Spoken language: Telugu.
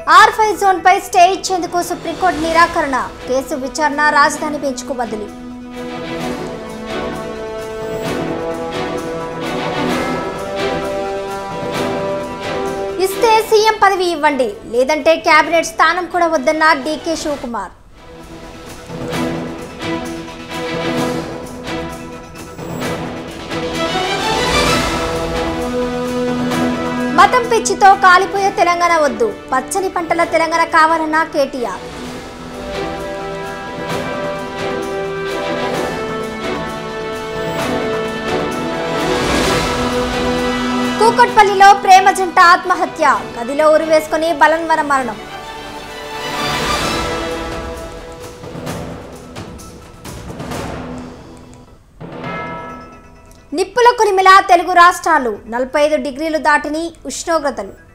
ఆర్ ఫైవ్ జోన్పై స్టే ఇచ్చేందుకు సుప్రీంకోర్టు నిరాకరణ కేసు విచారణ రాజధాని బెంచ్కు బదిలీ ఇస్తే సీఎం పదవి ఇవ్వండి లేదంటే కేబినెట్ స్థానం కూడా వద్దన్న డీకే శివకుమార్ మతం పిచ్చితో కాలిపోయే తెలంగాణ వద్దు పచ్చని పంటల తెలంగాణ కావాలన్న కేటీఆర్ కూకట్పల్లిలో ప్రేమ జంట ఆత్మహత్య గదిలో ఉరివేసుకుని బలన్వర మరణం నిప్పుల కొలిమిలా తెలుగు రాష్ట్రాలు నలభై ఐదు డిగ్రీలు దాటిని ఉష్ణోగ్రతలు